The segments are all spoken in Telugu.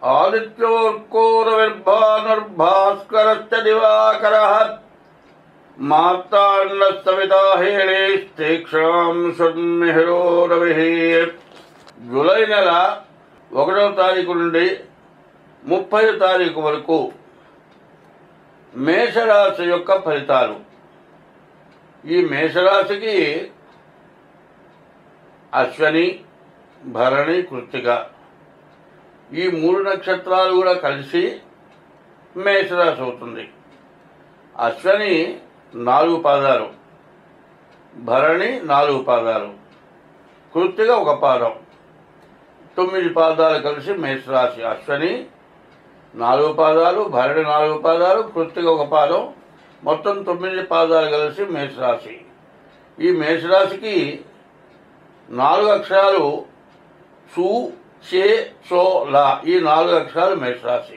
ఆదిత్యోర్కోరవిర్భాస్కరశ్చ దివాకర మార్తాండ సవితా హేళేస్తేక్షాం షణ్మిహిరో రవి జూలై నెల ఒకటవ తారీఖు నుండి ముప్పై తారీఖు వరకు మేషరాశి యొక్క ఫలితాలు ఈ మేషరాశికి అశ్వని భరణి కృత్తిక ఈ మూడు నక్షత్రాలు కూడా కలిసి మేషరాశి అవుతుంది అశ్వని నాలుగు పాదాలు భరణి నాలుగు పాదాలు కృత్తిక ఒక పాదం తొమ్మిది పాదాలు కలిసి మేషరాశి అశ్వని నాలుగు పాదాలు భరణి నాలుగు పాదాలు కృత్తిక ఒక పాదం మొత్తం తొమ్మిది పాదాలు కలిసి మేషరాశి ఈ మేషరాశికి నాలుగు అక్షరాలు సు చే సో లా ఈ నాలుగు అక్షరాలు మేషరాశి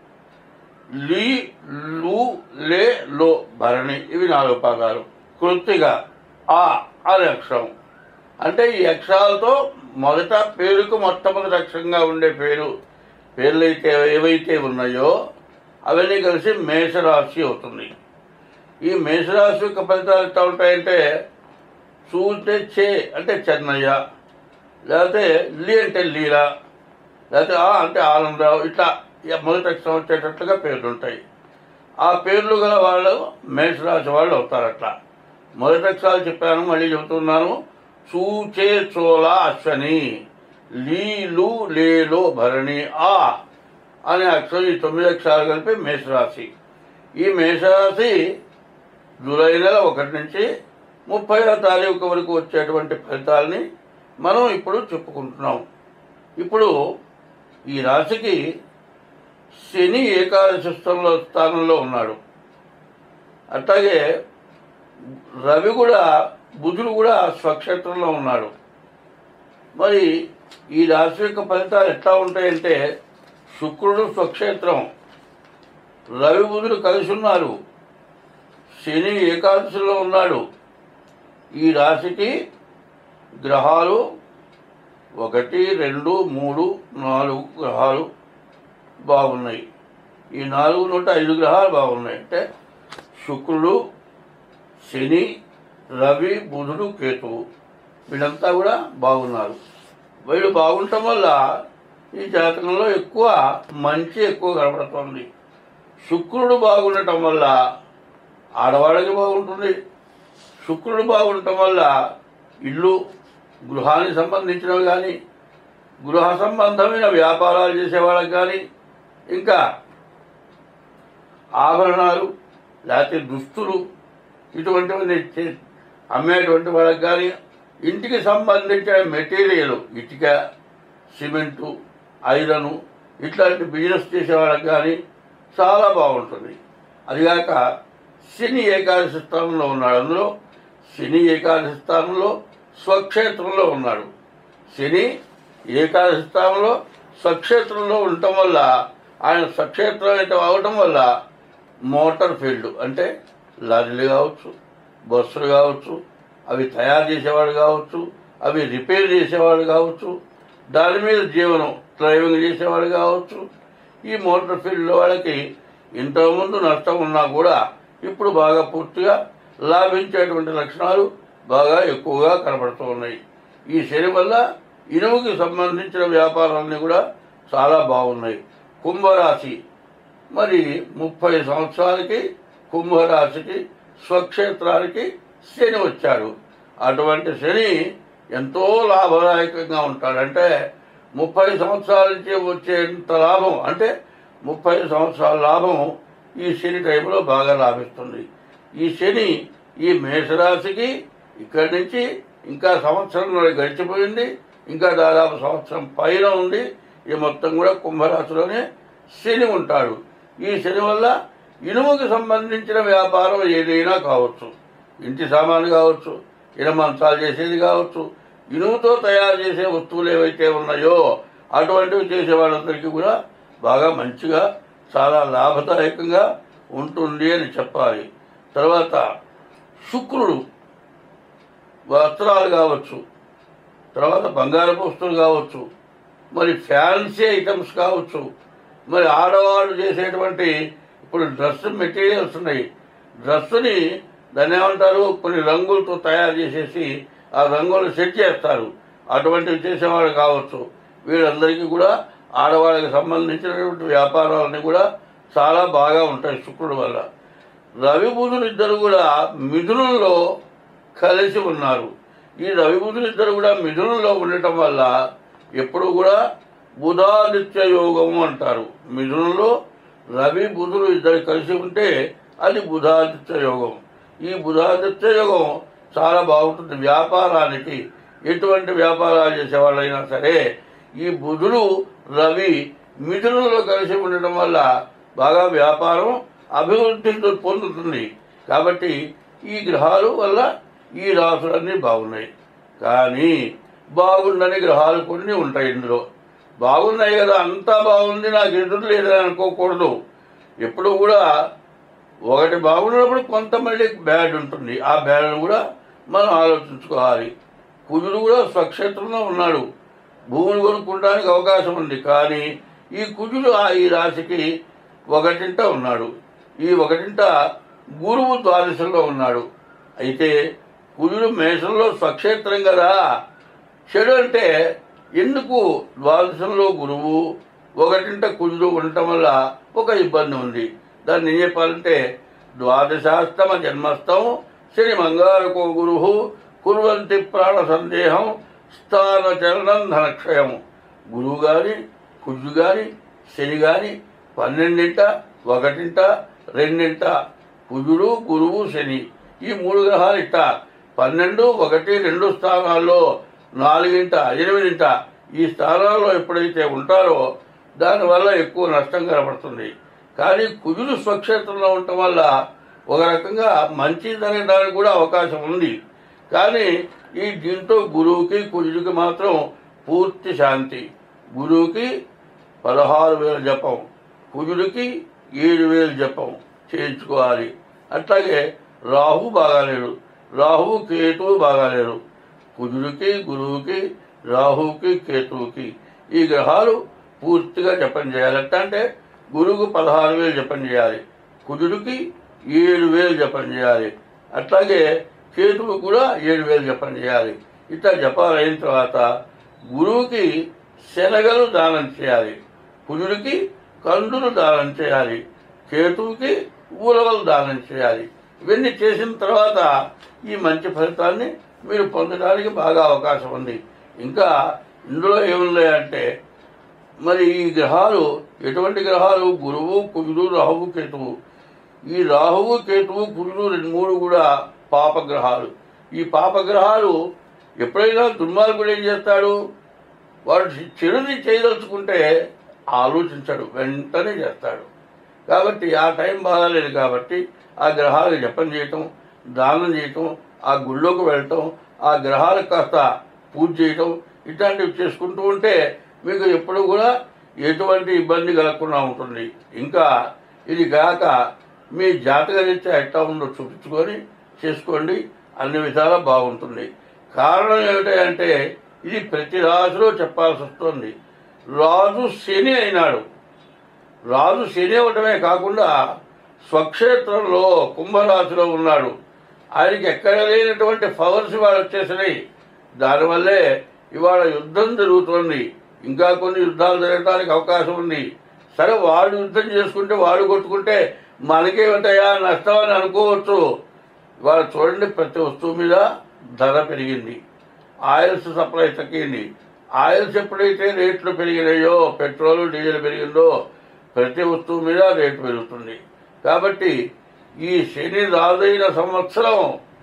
లీ లు లే లో భరణి ఇవి నాలుగు పదాలు కృత్తిగా ఆ అనే అక్షరం అంటే ఈ అక్షరాలతో మొదట పేరుకు మొట్టమొదటి అక్షరంగా ఉండే పేరు పేర్లు అయితే ఏవైతే ఉన్నాయో అవన్నీ కలిసి మేషరాశి అవుతుంది ఈ మేషరాశి యొక్క ఫలితాలు ఎట్లా ఉంటాయంటే చూస్తే చే అంటే చెన్నయ్య లేకపోతే లీ అంటే లీలా లేకపోతే ఆ అంటే ఆనందరావు ఇట్లా ఇక మొదటి అక్షరం వచ్చేటట్లుగా పేర్లు ఉంటాయి ఆ పేర్లు గల వాళ్ళు మేషరాశి వాళ్ళు అవుతారు అట్లా మొదటి అక్షరాలు చెప్పాను మళ్ళీ చెబుతున్నాను చూచే చోళ అశ్వని లీలు లేలో భరణి ఆ అనే అక్షరం ఈ తొమ్మిది అక్షరాలు కలిపి మేషరాశి ఈ మేషరాశి జూలై నెల ఒకటి నుంచి ముప్పై తారీఖు వరకు వచ్చేటువంటి ఫలితాలని మనం ఇప్పుడు చెప్పుకుంటున్నాం ఇప్పుడు ఈ రాశికి శని ఏకాదశి స్థానంలో స్థానంలో ఉన్నాడు అట్లాగే రవి కూడా బుధుడు కూడా స్వక్షేత్రంలో ఉన్నాడు మరి ఈ రాశి యొక్క ఫలితాలు ఎట్లా ఉంటాయంటే శుక్రుడు స్వక్షేత్రం రవి బుధుడు కలిసి ఉన్నారు శని ఏకాదశిలో ఉన్నాడు ఈ రాశికి గ్రహాలు ఒకటి రెండు మూడు నాలుగు గ్రహాలు బాగున్నాయి ఈ నాలుగు నూట ఐదు గ్రహాలు బాగున్నాయి అంటే శుక్రుడు శని రవి బుధుడు కేతువు వీళ్ళంతా కూడా బాగున్నారు వీళ్ళు బాగుండటం వల్ల ఈ జాతకంలో ఎక్కువ మంచి ఎక్కువ కనబడుతుంది శుక్రుడు బాగుండటం వల్ల ఆడవాళ్ళకి బాగుంటుంది శుక్రుడు బాగుండటం వల్ల ఇల్లు గృహానికి సంబంధించినవి కానీ గృహ సంబంధమైన వ్యాపారాలు చేసే వాళ్ళకి కానీ ఇంకా ఆభరణాలు లేకపోతే దుస్తులు ఇటువంటివన్నీ చే- అమ్మేటువంటి వాళ్ళకి కానీ ఇంటికి సంబంధించిన మెటీరియల్ ఇటుక సిమెంటు ఐరను ఇట్లాంటి బిజినెస్ చేసే వాళ్ళకి కానీ చాలా బాగుంటుంది అదిగాక శని ఏకాదశి స్థానంలో ఉన్నాడు అందులో శని ఏకాదశి స్థానంలో స్వక్షేత్రంలో ఉన్నాడు శని ఏకాదశి స్థానంలో స్వక్షేత్రంలో ఉండటం వల్ల ఆయన స్వక్షేత్రం అయితే అవడం వల్ల మోటార్ ఫీల్డ్ అంటే లారీలు కావచ్చు బస్సులు కావచ్చు అవి తయారు చేసేవాడు కావచ్చు అవి రిపేర్ చేసేవాడు కావచ్చు దాని మీద జీవనం డ్రైవింగ్ చేసేవాడు కావచ్చు ఈ మోటార్ ఫీల్డ్లో వాళ్ళకి ఇంతకుముందు నష్టం ఉన్నా కూడా ఇప్పుడు బాగా పూర్తిగా లాభించేటువంటి లక్షణాలు బాగా ఎక్కువగా కనబడుతూ ఉన్నాయి ఈ శని వల్ల ఇనుముకి సంబంధించిన వ్యాపారాలన్నీ కూడా చాలా బాగున్నాయి కుంభరాశి మరి ముప్పై సంవత్సరాలకి కుంభరాశికి స్వక్షేత్రానికి శని వచ్చాడు అటువంటి శని ఎంతో లాభదాయకంగా ఉంటాడు అంటే ముప్పై సంవత్సరాల నుంచి వచ్చేంత లాభం అంటే ముప్పై సంవత్సరాల లాభం ఈ శని టైంలో బాగా లాభిస్తుంది ఈ శని ఈ మేషరాశికి ఇక్కడి నుంచి ఇంకా సంవత్సరం గడిచిపోయింది ఇంకా దాదాపు సంవత్సరం పైన ఉంది ఈ మొత్తం కూడా కుంభరాశిలోనే శని ఉంటాడు ఈ శని వల్ల ఇనుముకి సంబంధించిన వ్యాపారం ఏదైనా కావచ్చు ఇంటి సామాన్లు కావచ్చు ఇనుమ మంచాలు చేసేది కావచ్చు ఇనుముతో తయారు చేసే వస్తువులు ఏవైతే ఉన్నాయో అటువంటివి చేసే వాళ్ళందరికీ కూడా బాగా మంచిగా చాలా లాభదాయకంగా ఉంటుంది అని చెప్పాలి తర్వాత శుక్రుడు వస్త్రాలు కావచ్చు తర్వాత బంగారపు వస్తువులు కావచ్చు మరి ఫ్యాన్సీ ఐటమ్స్ కావచ్చు మరి ఆడవాళ్ళు చేసేటువంటి ఇప్పుడు డ్రెస్ మెటీరియల్స్ ఉన్నాయి డ్రెస్సుని దాన్ని ఏమంటారు కొన్ని రంగులతో తయారు చేసేసి ఆ రంగులు సెట్ చేస్తారు అటువంటివి చేసేవాళ్ళు కావచ్చు వీళ్ళందరికీ కూడా ఆడవాళ్ళకి సంబంధించినటువంటి వ్యాపారాలన్నీ కూడా చాలా బాగా ఉంటాయి శుక్రుడు వల్ల రవి బుధులు ఇద్దరు కూడా మిథునంలో కలిసి ఉన్నారు ఈ రవి బుధులు ఇద్దరు కూడా మిథునంలో ఉండటం వల్ల ఎప్పుడు కూడా బుధాదిత్య యోగము అంటారు మిథునంలో రవి బుధులు ఇద్దరు కలిసి ఉంటే అది బుధాదిత్య యోగం ఈ బుధాదిత్య యోగం చాలా బాగుంటుంది వ్యాపారానికి ఎటువంటి వ్యాపారాలు చేసేవాళ్ళైనా సరే ఈ బుధుడు రవి మిథునంలో కలిసి ఉండటం వల్ల బాగా వ్యాపారం అభివృద్ధి పొందుతుంది కాబట్టి ఈ గ్రహాలు వల్ల ఈ రాసులన్నీ బాగున్నాయి కానీ బాగుండని గ్రహాలు కొన్ని ఉంటాయి ఇందులో బాగున్నాయి కదా అంతా బాగుంది నాకు ఎదురు లేదని అనుకోకూడదు ఎప్పుడు కూడా ఒకటి బాగున్నప్పుడు కొంత మళ్ళీ బ్యాడ్ ఉంటుంది ఆ బ్యాడ్ను కూడా మనం ఆలోచించుకోవాలి కుజుడు కూడా స్వక్షేత్రంలో ఉన్నాడు భూమిని కొనుక్కోవడానికి అవకాశం ఉంది కానీ ఈ కుజుడు ఆ ఈ రాశికి ఒకటింట ఉన్నాడు ఈ ఒకటింట గురువు ద్వాదశంలో ఉన్నాడు అయితే కుజుడు మేషంలో స్వక్షేత్రం కదా చెడు అంటే ఎందుకు ద్వాదశంలో గురువు ఒకటింట కుజుడు ఉండటం వల్ల ఒక ఇబ్బంది ఉంది దాన్ని ఏం చెప్పాలంటే ద్వాదశాస్తమ జన్మస్థం శని మంగారకో గురు కుర్వంతి ప్రాణ సందేహం స్థాన చలనం ధనక్షయం గురువు గాని కుజు గాని శని గాని పన్నెండింట ఒకటింట రెండింట కుజుడు గురువు శని ఈ మూడు గ్రహాలు ఇట్ట పన్నెండు ఒకటి రెండు స్థానాల్లో నాలుగింట ఎనిమిదింట ఈ స్థానాల్లో ఎప్పుడైతే ఉంటారో దానివల్ల ఎక్కువ నష్టం కనబడుతుంది కానీ కుజుడు స్వక్షేత్రంలో ఉండటం వల్ల ఒక రకంగా మంచి జరగడానికి కూడా అవకాశం ఉంది కానీ ఈ దీంతో గురువుకి కుజుడికి మాత్రం పూర్తి శాంతి గురువుకి పదహారు వేల జపం కుజుడికి ఏడు వేలు జపం చేయించుకోవాలి అట్లాగే రాహు బాగాలేడు రాహువు కేతువు బాగాలేరు కుజుడికి గురువుకి రాహువుకి కేతువుకి ఈ గ్రహాలు పూర్తిగా జపం చేయాలి ఎట్లా అంటే గురువుకు పదహారు వేలు జపం చేయాలి కుజుడికి ఏడు వేలు జపం చేయాలి అట్లాగే కేతువు కూడా ఏడు వేలు జపం చేయాలి ఇట్లా జపాలు అయిన తర్వాత గురువుకి శనగలు దానం చేయాలి కుజుడికి కందులు దానం చేయాలి కేతువుకి ఊలవలు దానం చేయాలి ఇవన్నీ చేసిన తర్వాత ఈ మంచి ఫలితాన్ని మీరు పొందడానికి బాగా అవకాశం ఉంది ఇంకా ఇందులో ఏమున్నాయంటే మరి ఈ గ్రహాలు ఎటువంటి గ్రహాలు గురువు కుజుడు రాహువు కేతువు ఈ రాహువు కేతువు కుజుడు రెండు మూడు కూడా పాపగ్రహాలు ఈ పాపగ్రహాలు ఎప్పుడైనా దుర్మార్గుడు ఏం చేస్తాడు వాడు చెడుని చేయదలుచుకుంటే ఆలోచించడు వెంటనే చేస్తాడు కాబట్టి ఆ టైం బాగాలేదు కాబట్టి ఆ గ్రహాలకు జపం చేయటం దానం చేయటం ఆ గుళ్ళోకి వెళ్ళటం ఆ గ్రహాలకు కాస్త పూజ చేయటం ఇట్లాంటివి చేసుకుంటూ ఉంటే మీకు ఎప్పుడు కూడా ఎటువంటి ఇబ్బంది కలగకుండా ఉంటుంది ఇంకా ఇది కాక మీ జాతక రీత్యా ఎట్లా ఉందో చూపించుకొని చేసుకోండి అన్ని విధాలా బాగుంటుంది కారణం ఏమిటంటే ఇది ప్రతి రాశిలో చెప్పాల్సి వస్తుంది రాజు శని అయినాడు రాజు శని అవటమే కాకుండా స్వక్షేత్రంలో కుంభరాశిలో ఉన్నాడు ఆయనకి ఎక్కడ లేనటువంటి పవర్స్ ఇవాళ వచ్చేసినాయి దానివల్లే ఇవాళ యుద్ధం జరుగుతోంది ఇంకా కొన్ని యుద్ధాలు జరగడానికి అవకాశం ఉంది సరే వాడు యుద్ధం చేసుకుంటే వాడు కొట్టుకుంటే మనకేమిటయా నష్టం అని అనుకోవచ్చు ఇవాళ చూడండి ప్రతి వస్తువు మీద ధర పెరిగింది ఆయిల్స్ సప్లై తగ్గింది ఆయిల్స్ ఎప్పుడైతే రేట్లు పెరిగినాయో పెట్రోల్ డీజిల్ పెరిగిందో ప్రతి వస్తువు మీద రేటు పెరుగుతుంది కాబట్టి ఈ శని రాజైన సంవత్సరం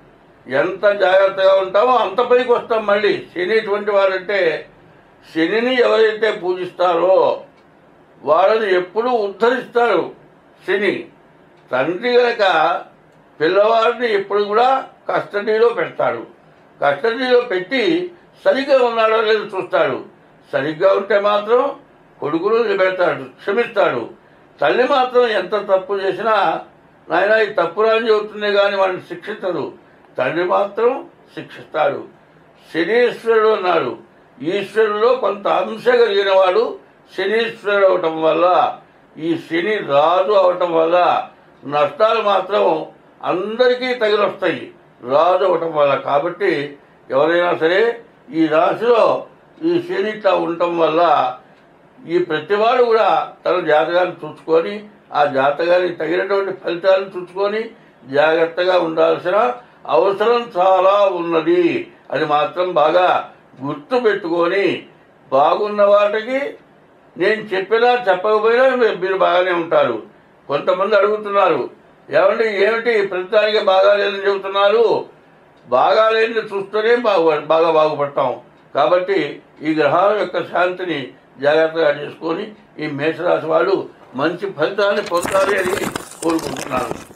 ఎంత జాగ్రత్తగా ఉంటామో అంత పైకి వస్తాం మళ్ళీ శని ఎటువంటి వారంటే శనిని ఎవరైతే పూజిస్తారో వాళ్ళని ఎప్పుడూ ఉద్ధరిస్తారు శని తండ్రి గనక పిల్లవాడిని ఎప్పుడు కూడా కస్టడీలో పెడతాడు కస్టడీలో పెట్టి సరిగ్గా ఉన్నాడో లేదో చూస్తాడు సరిగ్గా ఉంటే మాత్రం కొడుకును నిలబెడతాడు క్షమిస్తాడు తల్లి మాత్రం ఎంత తప్పు చేసినా నాయన ఈ తప్పు రాని చెబుతుంది కానీ వాడిని శిక్షించడు తండ్రి మాత్రం శిక్షిస్తాడు శనీశ్వరుడు అన్నాడు ఈశ్వరులో కొంత అంశ కలిగిన వాడు శనీశ్వరుడు అవటం వల్ల ఈ శని రాజు అవటం వల్ల నష్టాలు మాత్రం అందరికీ తగిలొస్తాయి రాజు అవటం వల్ల కాబట్టి ఎవరైనా సరే ఈ రాశిలో ఈ శని ఇట్లా ఉండటం వల్ల ఈ ప్రతివాడు కూడా తన జాతకాన్ని చూసుకొని ఆ జాతకానికి తగినటువంటి ఫలితాలను చూసుకొని జాగ్రత్తగా ఉండాల్సిన అవసరం చాలా ఉన్నది అది మాత్రం బాగా గుర్తు పెట్టుకొని బాగున్న వాటికి నేను చెప్పినా చెప్పకపోయినా మీ- మీరు బాగానే ఉంటారు కొంతమంది అడుగుతున్నారు ఏమండి ఏమిటి ప్రతిదానికి బాగాలేదని చెబుతున్నారు బాగాలేని చూస్తూనే బాగు బాగా బాగుపడతాం కాబట్టి ఈ గ్రహాల యొక్క శాంతిని జాగ్రత్తగా చేసుకొని ఈ మేషరాశి వాళ్ళు మంచి ఫలితాన్ని పొందాలి అని కోరుకుంటున్నాను